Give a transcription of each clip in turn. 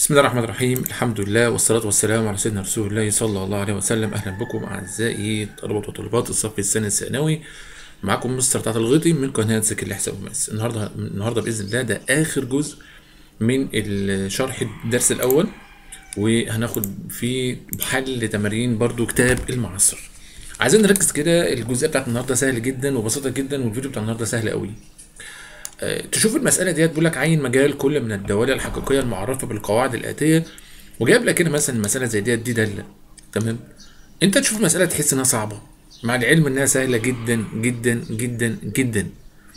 بسم الله الرحمن الرحيم الحمد لله والصلاة والسلام على سيدنا رسول الله صلى الله عليه وسلم أهلا بكم أعزائي طلبة وطالبات الصف الثاني الثانوي معكم مستر طلعت الغيطي من قناة ذكي الحساب وماس النهاردة النهاردة بإذن الله ده آخر جزء من الشرح الدرس الأول وهناخد فيه حل تمارين برضو كتاب المعاصر عايزين نركز كده الجزء بتاعت النهارده سهل جدا وبسيطة جدا والفيديو بتاع النهارده سهل قوي آه، تشوف المسألة ديت بيقول لك عين مجال كل من الدوال الحقيقية المعرفة بالقواعد الآتية وجايب لك هنا مثلا مسألة زي ديت دي دالة تمام أنت تشوف مسألة تحس إنها صعبة مع العلم إنها سهلة جدا جدا جدا جدا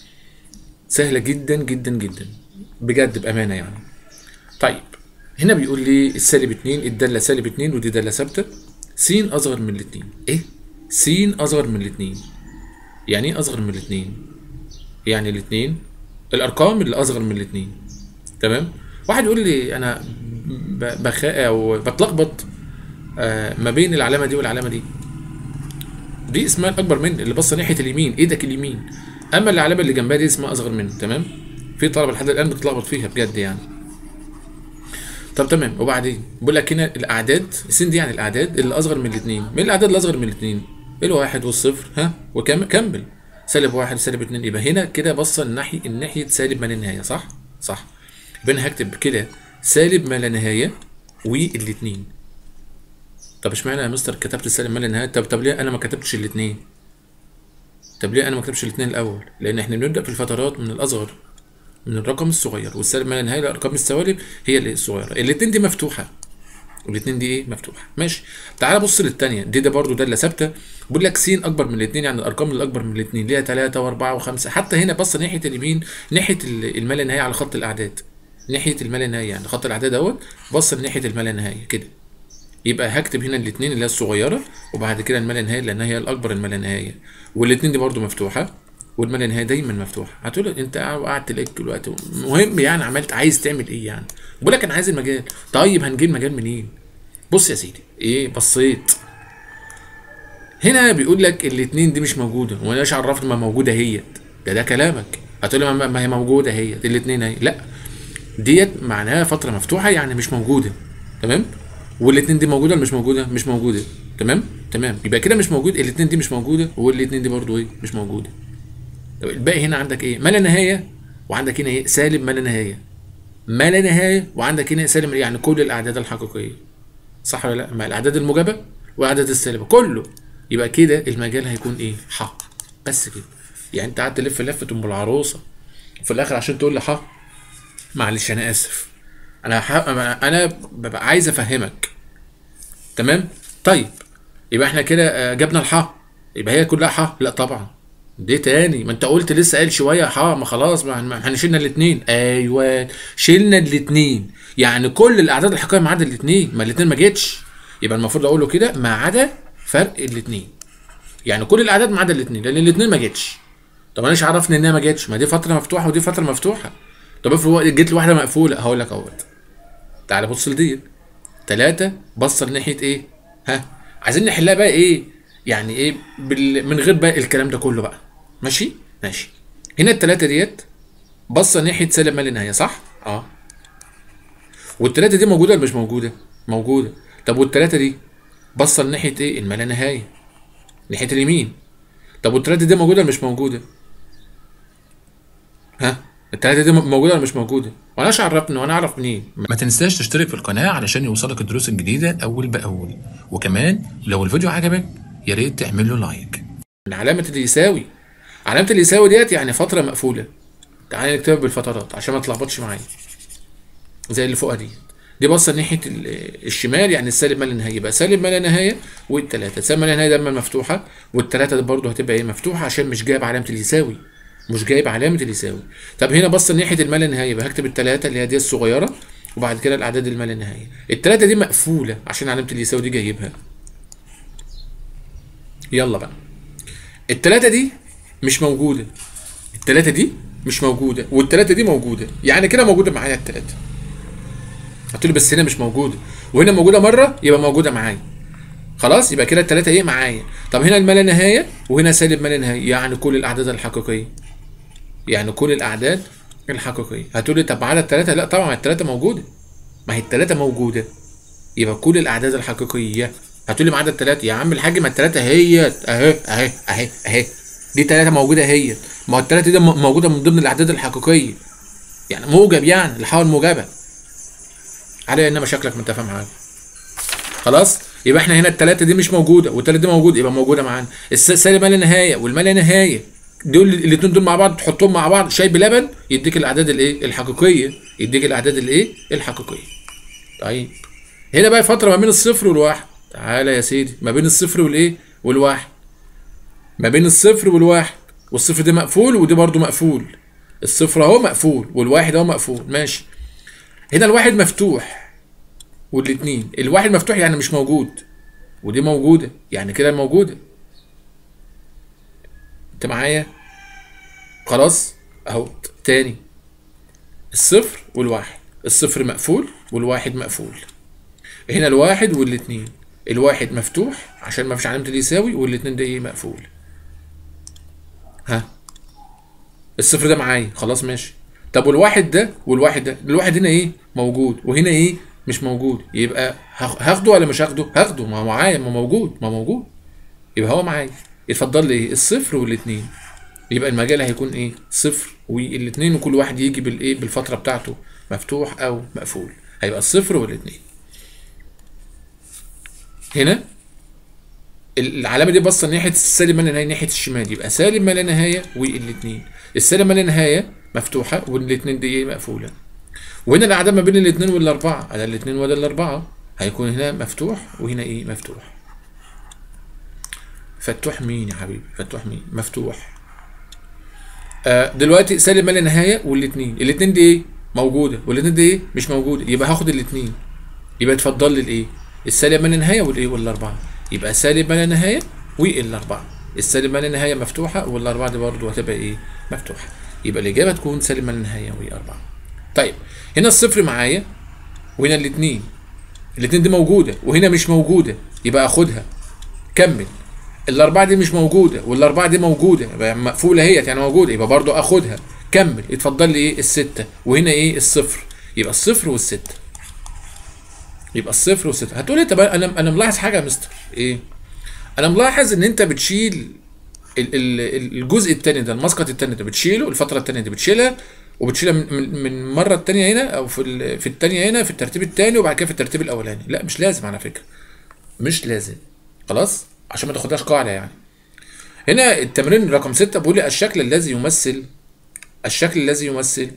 سهلة جدا جدا جدا بجد بأمانة يعني طيب هنا بيقول لي السالب اتنين الدالة سالب اتنين ودي دالة ثابتة س أصغر من الاتنين إيه؟ س أصغر من الاتنين يعني إيه أصغر من الاتنين؟ يعني الاتنين الارقام اللي اصغر من الاتنين تمام واحد يقول لي انا ب- بخاء او بتلخبط آه، ما بين العلامه دي والعلامه دي دي اسمها الاكبر من اللي بص ناحيه اليمين ايدك اليمين اما العلامه اللي جنبها دي اسمها اصغر من تمام في طلبه لحد الان بتتلخبط فيها بجد يعني طب تمام وبعدين بيقول لك هنا الاعداد السين دي يعني الاعداد اللي اصغر من الاثنين مين الاعداد اللي اصغر من الاثنين الواحد والصفر ها وكم كمل سالب واحد سالب اتنين يبقى هنا كده بص الناحيه الناحيه سالب ما لا نهايه صح صح يبقى انا هكتب كده سالب ما لا نهايه والاثنين طب اشمعنى يا مستر كتبت سالب ما لا نهايه طب طب ليه انا ما كتبتش الاثنين طب ليه انا ما كتبتش الاثنين الاول لان احنا بنبدا في الفترات من الاصغر من الرقم الصغير والسالب ما لا نهايه الارقام السوالب هي اللي الصغيره الاثنين دي مفتوحه والاثنين دي ايه مفتوحه ماشي تعال بص للثانيه دي ده برضو داله ثابته بيقول لك س اكبر من الاثنين يعني الارقام اللي اكبر من الاثنين ليها 3 و4 و5 حتى هنا بص ناحيه اليمين ناحيه ال- الما لا نهايه على خط الاعداد ناحيه الما لا نهايه يعني خط الاعداد اهوت بص ناحيه الما لا نهايه كده يبقى هكتب هنا الاثنين اللي هي الصغيره وبعد كده الما لا نهايه لان هي الاكبر الما لا نهايه والاثنين دي برضو مفتوحه والما لا نهايه دايما مفتوحه هتقول انت قعدت تلاقيك دلوقتي مهم يعني عملت عايز تعمل ايه يعني بقول لك انا عايز المجال طيب هنجيب مجال منين بص يا سيدي ايه بصيت هنا بيقول لك الاثنين دي مش موجوده وانا ايش عرفني ما موجوده هي ده ده كلامك هتقول لي ما- ما هي موجوده هي الاثنين اهي لا ديت معناها فتره مفتوحه يعني مش موجوده تمام والاثنين دي موجوده ولا مش موجوده مش موجوده تمام تمام يبقى كده مش موجود الاثنين دي مش موجوده والاثنين دي برضو ايه مش موجوده طب الباقي هنا عندك ايه ما لا نهايه وعندك هنا ايه سالب ما لا نهايه ما لا نهايه وعندك هنا سالب يعني كل الاعداد الحقيقيه صح ولا لا؟ مع الاعداد الموجبه والاعداد السالبه كله يبقى كده المجال هيكون ايه؟ حق بس كده يعني انت قعدت تلف لفه ام العروسه وفي الاخر عشان تقول لي حق معلش انا اسف انا ح... انا ببقى عايز افهمك تمام؟ طيب يبقى احنا كده آه، جبنا الحق يبقى هي كلها حق لا طبعا دي تاني ما انت قلت لسه قايل شويه حق ما خلاص ما ما احنا شلنا الاثنين ايوه شلنا الاثنين يعني كل الاعداد الحقيقيه ما عدا الاثنين ما الاثنين ما جتش يبقى المفروض اقول له كده ما عدا فرق الاثنين يعني كل الاعداد ما عدا الاثنين لان الاثنين ما جتش طب انا ايش عرفني انها ما جتش ما دي فتره مفتوحه ودي فتره مفتوحه طب افرض جيت لواحده مقفوله هقول لك اهوت تعالى بص لدي ثلاثة بص لناحية ايه؟ ها؟ عايزين نحلها بقى ايه؟ يعني ايه بال... من غير بقى الكلام ده كله بقى ماشي؟ ماشي هنا الثلاثة ديت بص ناحية سالب ما لا نهاية صح؟ اه والثلاثة دي موجودة ولا مش موجودة؟ موجودة طب والثلاثة دي بص ناحية ايه؟ الما لا نهاية ناحية اليمين طب والثلاثة دي موجودة ولا مش موجودة؟ ها؟ الثلاثة دي موجودة ولا مش موجودة؟ وانا ايش عرفني وانا اعرف منين؟ ما تنساش تشترك في القناة علشان يوصلك الدروس الجديدة أول بأول وكمان لو الفيديو عجبك يا ريت تعمل له لايك من علامة اللي يساوي علامة اللي يساوي ديت يعني فترة مقفولة تعالى نكتبها بالفترات عشان ما تلخبطش معايا زي اللي فوقها دي دي بصة ناحية ال- الشمال يعني السالب ما لا نهاية يبقى سالب ما لا نهاية والتلاتة سالب ما لا نهاية دايما مفتوحة والتلاتة دي برضه هتبقى ايه مفتوحة عشان مش جايب علامة اللي يساوي مش جايب علامة اللي يساوي طب هنا بص ناحية الما لا نهاية يبقى هكتب التلاتة اللي هي دي الصغيرة وبعد كده الأعداد الما لا نهاية التلاتة دي مقفولة عشان علامة اللي يساوي دي جايبها يلا بقى التلاتة دي مش موجودة التلاتة دي مش موجودة والتلاتة دي موجودة يعني كده موجودة معايا التلاتة هتقولي بس هنا مش موجودة وهنا موجودة مرة يبقى موجودة معايا خلاص يبقى كده التلاتة ايه معايا طب هنا الما لا نهاية وهنا سالب ما لا نهاية يعني كل الأعداد الحقيقية يعني كل الأعداد الحقيقية هتقولي طب على التلاتة لا طبعا التلاتة موجودة ما هي التلاته موجوده يبقى كل الاعداد الحقيقيه هتقولي ما عدا التلاته يا عم الحاج ما التلاته هي اهي اهي اهي اهي دي تلاته موجوده هي ما هو التلاته دي م- موجوده من ضمن الاعداد الحقيقيه يعني موجب يعني الحاول موجبه على ان مشاكلك ما انت فاهم حاجه خلاص يبقى احنا هنا التلاته دي مش موجوده والتلاته دي موجوده يبقى موجوده معانا الس- سالب ما لا نهايه والما لا نهايه دول الاثنين دول مع بعض تحطهم مع بعض شاي بلبن يديك الاعداد الايه الحقيقيه يديك الاعداد الايه الحقيقيه طيب هنا بقى فتره ما بين الصفر والواحد تعالى يا سيدي ما بين الصفر والايه والواحد ما بين الصفر والواحد والصفر ده مقفول ودي برضو مقفول الصفر اهو مقفول والواحد اهو مقفول ماشي هنا الواحد مفتوح والاتنين الواحد مفتوح يعني مش موجود ودي موجودة يعني كده موجودة انت معايا خلاص اهو تاني الصفر والواحد الصفر مقفول والواحد مقفول هنا الواحد والاتنين الواحد مفتوح عشان ما فيش علامة اليساوي والاتنين ده ايه مقفول ها الصفر ده معايا خلاص ماشي طب والواحد ده والواحد ده الواحد هنا ايه موجود وهنا ايه مش موجود يبقى هاخ- هاخده ولا مش هاخده هاخده ما هو معايا ما موجود ما موجود يبقى هو معايا يتفضل لي ايه الصفر والاتنين يبقى المجال هيكون ايه صفر والاتنين وكل واحد يجي بالايه بالفتره بتاعته مفتوح او مقفول هيبقى الصفر والاتنين هنا العلامه دي باصه ناحيه السالب ما لا نهايه ناحيه الشمال يبقى سالب ما لا نهايه والاثنين السالب ما لا نهايه مفتوحه والاثنين دي ايه مقفوله وهنا الاعداد ما بين الاثنين والاربعه على الاثنين ولا الاربعه هيكون هنا مفتوح وهنا ايه مفتوح فتوح مين يا حبيبي فتوح مين مفتوح آه دلوقتي سالب ما لا نهايه والاثنين الاثنين دي ايه موجوده والاثنين دي ايه مش موجوده يبقى هاخد الاثنين يبقى اتفضل لي الايه السالب ما لا نهايه والايه والاربعه يبقى سالب ما لا نهايه والاربعه السالب ما لا نهايه مفتوحه والاربعه دي برضه هتبقى ايه مفتوحه يبقى الاجابه تكون سالب ما لا نهايه واربعه طيب هنا الصفر معايا وهنا الاثنين الاثنين دي موجوده وهنا مش موجوده يبقى اخدها كمل الاربعه دي مش موجوده والاربعه دي موجوده يبقى مقفوله اهيت يعني موجوده يبقى برضو اخدها كمل يتفضل لي ايه السته وهنا ايه الصفر يبقى الصفر والسته يبقى الصفر والسته هتقولي طب انا انا ملاحظ حاجه يا مستر ايه انا ملاحظ ان انت بتشيل ال- ال- الجزء الثاني ده المسقط الثاني ده بتشيله الفتره الثانيه دي بتشيلها وبتشيلها من من من المره الثانيه هنا او في ال- في الثانيه هنا في الترتيب الثاني وبعد كده في الترتيب الاولاني لا مش لازم على فكره مش لازم خلاص عشان ما تاخدهاش قاعده يعني هنا التمرين رقم ستة بيقول لي الشكل الذي يمثل الشكل الذي يمثل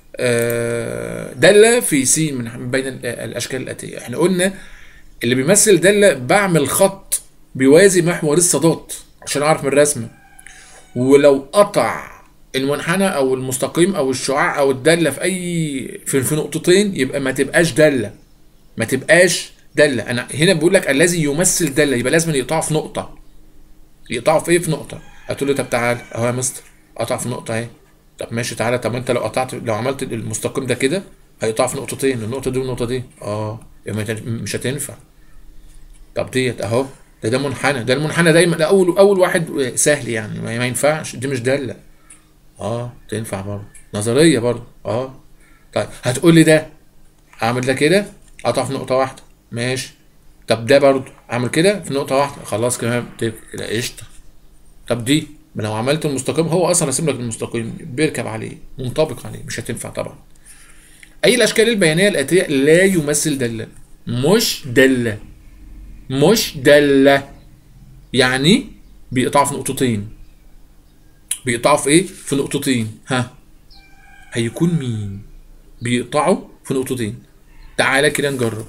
آه، دالة في س من بين ال- الأشكال الآتية احنا قلنا اللي بيمثل دالة بعمل خط بيوازي محور الصادات عشان أعرف من الرسمة ولو قطع المنحنى أو المستقيم أو الشعاع أو الدالة في أي في, في نقطتين يبقى ما تبقاش دالة ما تبقاش دالة أنا هنا بقول لك الذي يمثل دالة يبقى لازم يقطعه في نقطة يقطعوا في ايه في نقطة هتقول له طب تعالى اهو يا مستر قطع في نقطة اهي طب ماشي تعالى طب ما انت لو قطعت لو عملت المستقيم ده كده هيقطع في نقطتين النقطة دي والنقطة دي اه يبقى ما هت- مش هتنفع طب ديت اهو ده ده منحنى ده المنحنى دايما ده اول اول واحد سهل يعني ما ما ينفعش دي مش دالة اه تنفع برضه نظرية برضه اه طيب هتقول لي ده اعمل ده كده قطع في نقطة واحدة ماشي طب ده برضه اعمل كده في نقطة واحدة خلاص كمان كده قشطة طب دي ما لو عملت المستقيم هو اصلا راسم لك المستقيم بيركب عليه منطبق عليه مش هتنفع طبعا اي الاشكال البيانيه الاتيه لا يمثل داله مش داله مش داله يعني بيقطعوا في نقطتين بيقطعوا في ايه في نقطتين ها هيكون مين بيقطعوا في نقطتين تعالى كده نجرب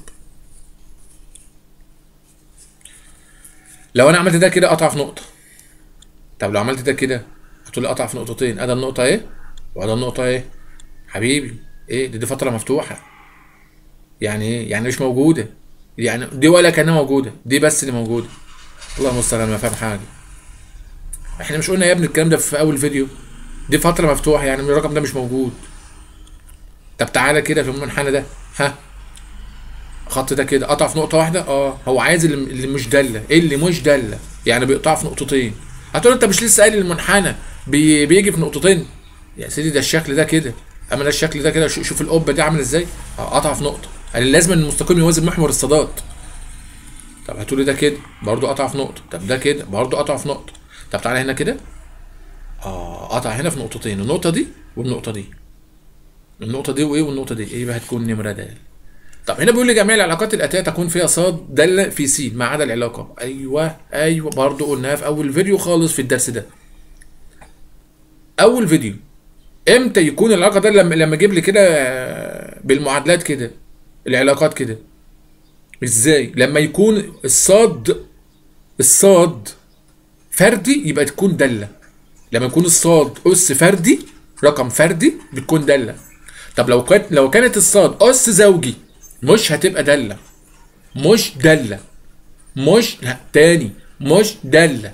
لو انا عملت ده كده قطع في نقطه طب لو عملت ده كده هتقول لي قطع في نقطتين ادي النقطه اهي وادي النقطه اهي حبيبي ايه دي, دي فتره مفتوحه يعني ايه يعني مش موجوده يعني دي ولا كانها موجوده دي بس اللي موجوده الله المستعان انا ما فاهم حاجه احنا مش قلنا يا ابني الكلام ده في اول فيديو دي فتره مفتوحه يعني الرقم ده مش موجود طب تعالى كده في المنحنى ده ها خط ده كده قطع في نقطه واحده اه هو عايز اللي, اللي مش داله ايه اللي مش داله يعني بيقطع في نقطتين هتقول انت مش لسه قايل المنحنى بي بيجي في نقطتين يا سيدي ده الشكل ده كده اما ده الشكل ده كده شو- شوف القبه دي عامل ازاي اه قطع في نقطه قال لي لازم المستقيم يوازن محور الصادات طب هتقولي ده كده برضه قطع في نقطه طب ده كده برضه قطع في نقطه طب تعالى هنا كده اه قطع هنا في نقطتين النقطه دي والنقطه دي النقطه دي وايه والنقطه دي ايه بقى هتكون نمره د طب هنا بيقول لي جميع العلاقات الاتيه تكون فيها صاد داله في س ما عدا العلاقه ايوه ايوه برضه قلناها في اول فيديو خالص في الدرس ده اول فيديو امتى يكون العلاقه ده لما لما اجيب لي كده بالمعادلات كده العلاقات كده ازاي لما يكون الصاد الصاد فردي يبقى تكون داله لما يكون الصاد اس فردي رقم فردي بتكون داله طب لو كانت لو كانت الصاد اس زوجي مش هتبقى داله مش داله مش لا تاني مش داله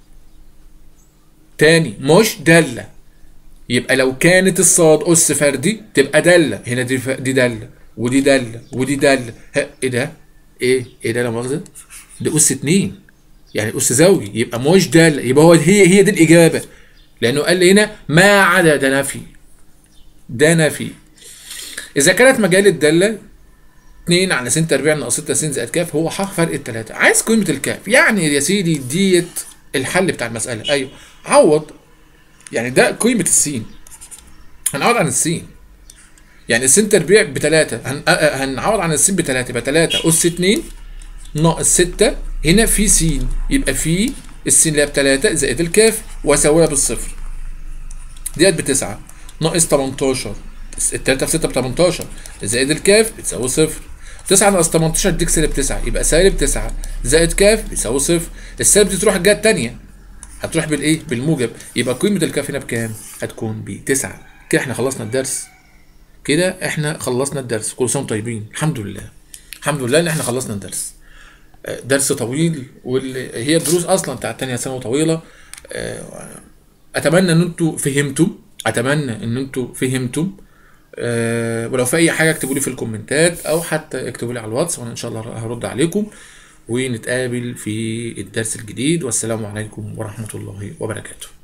تاني مش داله يبقى لو كانت الصاد اس فردي تبقى داله هنا دي ف... دي داله ودي داله ودي داله ها، ايه ده ايه ايه ده لا مؤاخذه ده اس اتنين يعني اس زوجي يبقى مش داله يبقى هو هي هي دي الاجابه لانه قال لي هنا ما عدا ده نفي ده نفي اذا كانت مجال الداله 2 على س تربيع ناقص 6 س زائد كاف هو ح فرق الثلاثه عايز قيمه الكاف يعني يا سيدي ديت الحل بتاع المساله ايوه عوض يعني ده قيمه السين هنعوض عن السين يعني السين تربيع بتلاتة هن... آه، هنعوض عن السين بتلاتة يبقى تلاتة أس اتنين ناقص ستة هنا في س يبقى في السين اللي هي بتلاتة زائد الكاف وأساويها بالصفر ديت بتسعة ناقص 18 التلاتة في ستة ب 18 زائد الكاف بتساوي صفر 9 ناقص 18 تديك سالب 9 يبقى سالب 9 زائد كاف بيساوي صفر السالب دي تروح الجهة التانية هتروح بالايه؟ بالموجب يبقى قيمة الكاف هنا بكام؟ هتكون ب 9 كده احنا خلصنا الدرس كده احنا خلصنا الدرس كل سنه وانتم طيبين الحمد لله الحمد لله ان احنا خلصنا الدرس آه، درس طويل واللي هي الدروس اصلا بتاعت تانية ثانوي طويله آه، اتمنى ان انتوا فهمتم اتمنى ان انتوا فهمتم أه ولو في اي حاجه اكتبوا لي في الكومنتات او حتى اكتبوا لي على الواتس وانا ان شاء الله هرد عليكم ونتقابل في الدرس الجديد والسلام عليكم ورحمه الله وبركاته